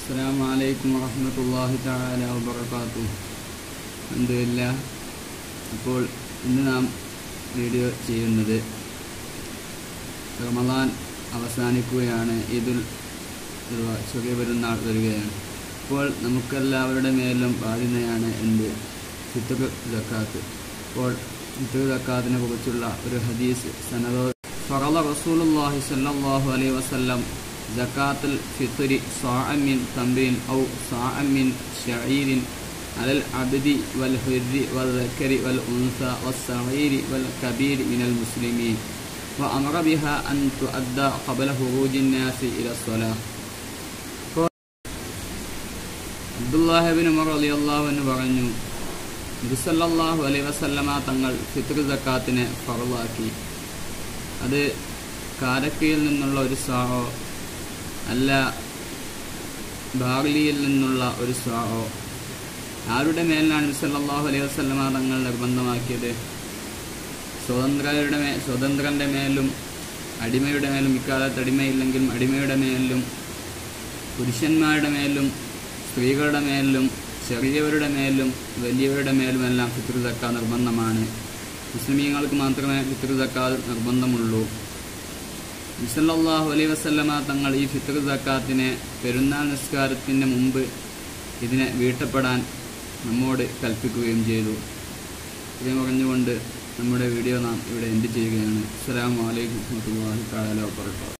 അസ്സാം വലൈക്കും വറഹമത്തല്ലാഹി തആല വബറകാത്തു അൽഹംദുലില്ല അപ്പോൾ ഇന്ന് നാം വീഡിയോ ചെയ്യുന്നത് റമദാൻ അവസാനിക്കുകയാണ് ഈദുൽ അഥവാ ചെറിയ പെരുന്നാൾ വരികയാണ് അപ്പോൾ നമുക്കെല്ലാവരുടെ മേലും ബാധ്യതയാണ് എന്ത് ഫിത്തുർ ജക്കാത്ത് അപ്പോൾ ഫിത്തുർ ജക്കാത്തിനെ കുറിച്ചുള്ള ഒരു ഹദീസ് സനദോ ഫറള റസൂലുള്ളാഹി സ്വല്ലല്ലാഹു അലൈഹി വസല്ലം സക്കാത്തുൽ ഫിത്രി സാഅൻ മിൻ തംബിൻ ഔ സാഅൻ മിൻ ശഈരിൻ അലൽ അബ്ദി വൽ ഹുർരി വൽ ദക്കരി വൽ ഉൻസ വസ്സഗീരി വൽ കബീരി മിനൽ മുസ്ലിമീൻ وأمر بها أن تؤدى قبل خروج الناس إلى الصلاة അബ്ദുല്ലാഹിബിൻ ഉമർ അലി അള്ളാഹു എന്ന് പറഞ്ഞു നബിസല്ലാഹു അലൈ വസല്ലമ തങ്ങൾ ഫിത്ർ സക്കാത്തിനെ ഫറലാക്കി അത് കാരക്കയിൽ നിന്നുള്ള ഒരു സ്വാഹോ അല്ല ബാർലിയിൽ നിന്നുള്ള ഒരു സ്വാഹോ ആരുടെ മേലിനാണ് നബിസല്ലാഹു അലൈഹി വസല്ലമ തങ്ങൾ നിർബന്ധമാക്കിയത് സ്വതന്ത്രരുടെ മേ സ്വതന്ത്രൻ്റെ മേലും അടിമയുടെ മേലും ഇക്കാലത്ത് അടിമയില്ലെങ്കിലും അടിമയുടെ മേലും പുരുഷന്മാരുടെ മേലും സ്ത്രീകളുടെ മേലും ചെറിയവരുടെ മേലും വലിയവരുടെ മേലുമെല്ലാം ഫിത്ർ സക്ക നിർബന്ധമാണ് മുസ്ലിമീങ്ങൾക്ക് മാത്രമേ ഫിത്ർ സക്കാ നിർബന്ധമുള്ളൂ മിസല്ലാഹു അലൈ വസല്ലമ തങ്ങൾ ഈ ഫിത്ർ സക്കാത്തിനെ പെരുന്നാൾ നിസ്കാരത്തിന് മുമ്പ് ഇതിനെ വീട്ടപ്പെടാൻ നമ്മോട് കൽപ്പിക്കുകയും ചെയ്തു ഇത്രയും പറഞ്ഞുകൊണ്ട് നമ്മുടെ വീഡിയോ നാം ഇവിടെ എൻഡ് ചെയ്യുകയാണ് അസ്സലാമു അലൈക്കും വറഹ്മത്തുള്ളാഹി തആല വബറകാതുഹു